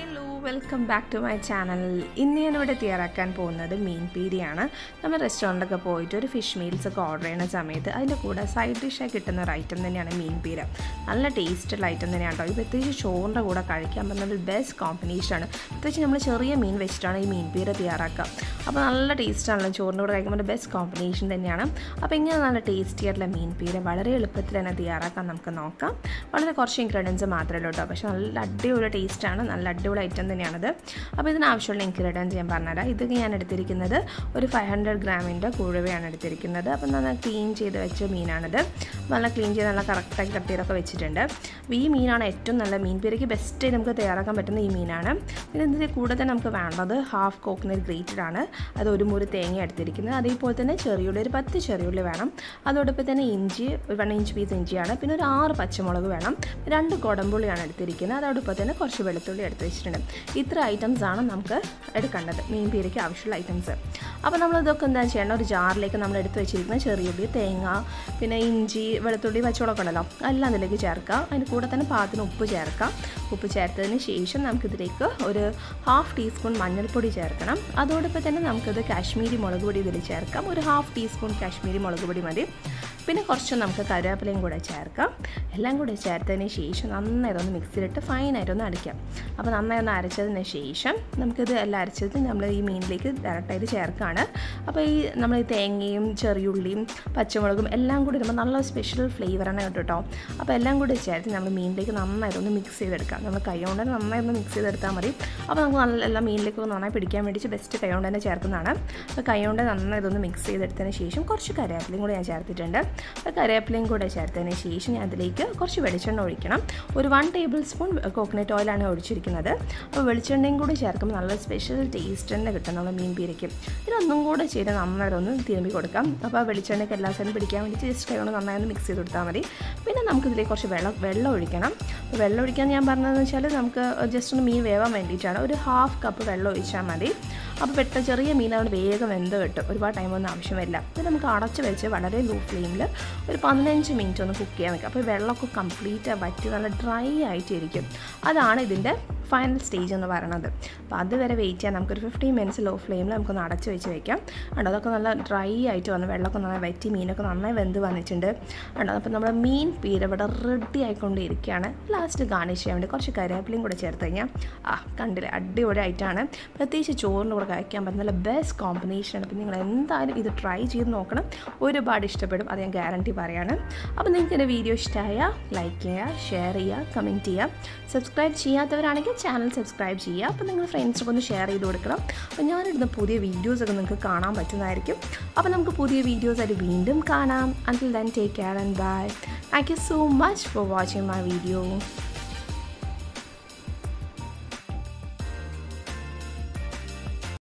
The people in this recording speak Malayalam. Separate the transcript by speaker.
Speaker 1: hello welcome back to my channel ഇന്ന് ഞാനിവിടെ തയ്യാറാക്കാൻ പോകുന്നത് മീൻ പീരിയാണ് നമ്മൾ റെസ്റ്റോറൻറ്റൊക്കെ പോയിട്ട് ഒരു ഫിഷ് മീൽസ് ഒക്കെ ഓർഡർ ചെയ്യുന്ന സമയത്ത് അതിൻ്റെ കൂടെ സൈഡ് ഡിഷായി കിട്ടുന്ന ഒരു ഐറ്റം തന്നെയാണ് മീൻ പീര നല്ല ടേസ്റ്റുള്ള ഐറ്റം തന്നെയാണ് കേട്ടോ ഇത് പ്രത്യേകിച്ച് ചോറിൻ്റെ കൂടെ കഴിക്കാൻ പറ്റുന്ന ഒരു ബെസ്റ്റ് കോമ്പിനേഷനാണ് പ്രത്യേകിച്ച് നമ്മൾ ചെറിയ മീൻ വെച്ചിട്ടാണ് ഈ മീൻ പീര തയ്യാറാക്കുക അപ്പോൾ നല്ല ടേസ്റ്റാണല്ലോ ചോറിൻ്റെ കൂടെ കഴിക്കുമ്പോൾ ബെസ്റ്റ് കോമ്പിനേഷൻ തന്നെയാണ് അപ്പോൾ ഇങ്ങനെ നല്ല ടേസ്റ്റി ആയിട്ടുള്ള മീൻ പീര വളരെ എളുപ്പത്തിൽ തന്നെ തയ്യാറാക്കാൻ നമുക്ക് നോക്കാം വളരെ കുറച്ച് ഇൻഗ്രീഡിയൻസ് മാത്രമേ ഉള്ളൂ കേട്ടോ പക്ഷേ നല്ല അടിപൊളി ടേസ്റ്റാണ് നല്ല അടിപൊളി ഐറ്റം തന്നെയാണത് അപ്പോൾ ഇതിനാവശ്യമുള്ള ഇൻഗ്രീഡിയൻസ് ഞാൻ പറഞ്ഞുതരാം ഇത് ഞാൻ എടുത്തിരിക്കുന്നത് ഒരു ഫൈവ് ഹൺഡ്രഡ് ഗ്രാമിൻ്റെ കുഴുവയാണ് എടുത്തിരിക്കുന്നത് അപ്പോൾ നല്ല ക്ലീൻ ചെയ്ത് വെച്ച മീനാണിത് നല്ല ക്ലീൻ ചെയ്ത് നല്ല കറക്റ്റാക്കി കട്ട് ചെയ്തൊക്കെ വെച്ചിട്ടുണ്ട് അപ്പോൾ ഈ മീനാണ് ഏറ്റവും നല്ല മീൻ പേരയ്ക്ക് ബെസ്റ്റ് നമുക്ക് തയ്യാറാക്കാൻ പറ്റുന്ന ഈ മീനാണ് പിന്നെ ഇതിൻ്റെ കൂടെ തന്നെ നമുക്ക് വേണ്ടത് ഹാഫ് കോക്കനട്ട് ഗ്രേറ്റഡ് ആണ് അത് ഒരു മുറി തേങ്ങ എടുത്തിരിക്കുന്നത് അതേപോലെ തന്നെ ചെറിയുള്ളി ഒരു പത്ത് ചെറിയുള്ളി വേണം അതോടൊപ്പം തന്നെ ഇഞ്ചി വൺ ഇഞ്ച് പീസ് ഇഞ്ചിയാണ് പിന്നെ ഒരു ആറ് പച്ചമുളക് വേണം രണ്ട് കുടമ്പുള്ളിയാണ് എടുത്തിരിക്കുന്നത് അതോടൊപ്പം തന്നെ കുറച്ച് വെളുത്തുള്ളി എടുത്ത് വെച്ചിട്ടുണ്ട് ഇത്ര ഐറ്റംസ് ആണ് നമുക്ക് എടുക്കേണ്ടത് മീൻ പീരയ്ക്ക് ആവശ്യമുള്ള ഐറ്റംസ് അപ്പോൾ നമ്മൾ ഇതൊക്കെ എന്താ ചെയ്യേണ്ടത് ഒരു ജാറിലേക്ക് നമ്മൾ എടുത്ത് വെച്ചിരിക്കുന്ന ചെറിയുള്ളി തേങ്ങ പിന്നെ ഇഞ്ചി വെളുത്തുള്ളി പച്ചമുളക് ഉണ്ടല്ലോ എല്ലാം ഇതിലേക്ക് ചേർക്കാം അതിന് കൂടെ തന്നെ പാകത്തിന് ഉപ്പ് ചേർക്കാം ഉപ്പ് ചേർത്തതിന് ശേഷം നമുക്കിതിലേക്ക് ഒരു ഹാഫ് ടീസ്പൂൺ മഞ്ഞൾപ്പൊടി ചേർക്കണം അതോടൊപ്പം തന്നെ നമുക്കിത് കാശ്മീരി മുളക് പൊടി ഇതിൽ ചേർക്കാം ഒരു ഹാഫ് ടീസ്പൂൺ കാശ്മീരി മുളക് പൊടി മതി പിന്നെ കുറച്ച് നമുക്ക് കറിവേപ്പിലയും കൂടെ ചേർക്കാം എല്ലാം കൂടെ ചേർത്തതിന് ശേഷം നന്നായി ഒന്ന് മിക്സിയിലിട്ട് ഫൈനായിട്ടൊന്ന് അടിക്കാം അപ്പോൾ നന്നായി ഒന്ന് അരച്ചതിന് ശേഷം നമുക്കിത് എല്ലാം അരച്ചത് നമ്മൾ ഈ മീനിലേക്ക് ഡയറക്റ്റായിട്ട് ചേർക്കുകയാണ് അപ്പോൾ ഈ നമ്മൾ ഈ തേങ്ങയും ചെറിയുള്ളിയും പച്ചമുളകും എല്ലാം കൂടി ഇടുമ്പോൾ നല്ല സ്പെഷ്യൽ ഫ്ലേവറാണ് കേട്ടോ അപ്പോൾ എല്ലാം കൂടി ചേർത്ത് നമ്മൾ മീനിലേക്ക് നന്നായിട്ടൊന്ന് മിക്സ് ചെയ്തെടുക്കാം നമ്മൾ കൈ കൊണ്ട് തന്നെ നന്നായി ഒന്ന് മിക്സ് ചെയ്തെടുത്താൽ മതി അപ്പോൾ നമുക്ക് നല്ല എല്ലാം മീനിലേക്ക് നന്നായി പിടിക്കാൻ വേണ്ടി ബെസ്റ്റ് കൈ കൊണ്ട് തന്നെ ചേർക്കുന്നതാണ് അപ്പോൾ കൈ കൊണ്ട് നന്നായി ഇതൊന്ന് മിക്സ് ചെയ്തെടുത്തതിന് ശേഷം കുറച്ച് കറിവേപ്പിലയും കൂടി ഞാൻ ചേർത്തിട്ടുണ്ട് അപ്പോൾ കറിവേപ്പിലയും കൂടെ ചേർത്തതിന് ശേഷം ഞാൻ അതിലേക്ക് കുറച്ച് വെളിച്ചെണ്ണ ഒഴിക്കണം ഒരു വൺ ടേബിൾ സ്പൂൺ കോക്കനട്ട് ഓയിലാണ് ഒഴിച്ചിരിക്കുന്നത് അപ്പോൾ വെളിച്ചെണ്ണയും കൂടി ചേർക്കുമ്പോൾ നല്ല സ്പെഷ്യൽ ടേസ്റ്റ് തന്നെ കിട്ടും നമ്മൾ മീൻ പീരയ്ക്ക് ഇതൊന്നും കൂടെ ചെയ്ത് നന്നായിട്ടൊന്ന് തിരുമ്പി കൊടുക്കാം അപ്പോൾ ആ വെളിച്ചെണ്ണയ്ക്ക് എല്ലാ സൈഡും പിടിക്കാൻ വേണ്ടി ജസ്റ്റ് കൈ കൊണ്ട് നന്നായി ഒന്ന് മിക്സ് ചെയ്ത് കൊടുത്താൽ മതി പിന്നെ നമുക്കിതിലേക്ക് കുറച്ച് വെള്ളം വെള്ളം ഒഴിക്കണം അപ്പോൾ വെള്ളം ഒഴിക്കാൻ ഞാൻ പറഞ്ഞതെന്ന് വെച്ചാൽ നമുക്ക് ജസ്റ്റ് ഒന്ന് മീൻ വേവാൻ വേണ്ടിയിട്ടാണ് ഒരു ഹാഫ് കപ്പ് വെള്ളം ഒഴിച്ചാൽ മതി അപ്പോൾ പെട്ടെന്ന് ചെറിയ മീൻ അവിടെ വേഗം വെന്ത് കിട്ടും ഒരുപാട് ടൈമൊന്നും ആവശ്യമില്ല ഇത് നമുക്ക് അടച്ച് വെച്ച് വളരെ ലോ ഫ്ലെയിമിൽ ഒരു പതിനഞ്ച് മിനിറ്റ് ഒന്ന് കുക്ക് ചെയ്യാൻ വെക്കാം അപ്പോൾ വെള്ളമൊക്കെ കംപ്ലീറ്റ് വറ്റി നല്ല ഡ്രൈ ആയിട്ടിരിക്കും അതാണ് ഇതിൻ്റെ ഫൈനൽ സ്റ്റേജ് എന്ന് പറയുന്നത് അപ്പോൾ അതുവരെ വെയിറ്റ് ചെയ്യാൻ നമുക്കൊരു ഫിഫ്റ്റീൻ മിനിറ്റ്സ് ലോ ഫ്ലെയിമിൽ നമുക്കൊന്ന് അടച്ച് വെച്ച് വെക്കാം ഉണ്ടോ അതൊക്കെ നല്ല ഡ്രൈ ആയിട്ട് വന്ന് വെള്ളമൊക്കെ നന്നായി വറ്റി മീനൊക്കെ നന്നായി വെന്ത് വന്നിട്ടുണ്ട് ഉണ്ടോ അപ്പോൾ നമ്മുടെ മീൻ പീര ഇവിടെ റെഡി ആയിക്കൊണ്ടിരിക്കുകയാണ് ലാസ്റ്റ് ഗാർണിഷ് ചെയ്യാൻ വേണ്ടി കുറച്ച് കറിവേപ്പിലയും കൂടെ ചേർത്ത് കഴിഞ്ഞാൽ ആ കണ്ടില്ലേ അടിപൊളി ആയിട്ടാണ് പ്രത്യേകിച്ച് ചോറിൻ്റെ കൂടെ കഴിക്കാൻ പറ്റുന്ന നല്ല ബെസ്റ്റ് കോമ്പിനേഷനാണ് അപ്പോൾ നിങ്ങൾ എന്തായാലും ഇത് ട്രൈ ചെയ്ത് നോക്കണം ഒരുപാട് ഇഷ്ടപ്പെടും അത് ഞാൻ ഗ്യാരണ്ടി പറയാണ് അപ്പോൾ നിങ്ങൾക്ക് എൻ്റെ വീഡിയോ ഇഷ്ടമായ ലൈക്ക് ചെയ്യുക ഷെയർ ചെയ്യുക കമൻറ്റ് ചെയ്യുക സബ്സ്ക്രൈബ് ചെയ്യാത്തവരാണെങ്കിൽ ചാനൽ സബ്സ്ക്രൈബ് ചെയ്യുക അപ്പോൾ നിങ്ങൾ ഫ്രണ്ട്സൊക്കെ ഒന്ന് ഷെയർ ചെയ്ത് കൊടുക്കണം അപ്പോൾ ഞാനിടുന്ന പുതിയ വീഡിയോസൊക്കെ നിങ്ങൾക്ക് കാണാൻ പറ്റുന്നതായിരിക്കും അപ്പോൾ നമുക്ക് പുതിയ വീഡിയോസ് ആയിട്ട് വീണ്ടും കാണാം until then take care and bye thank you so much for watching my video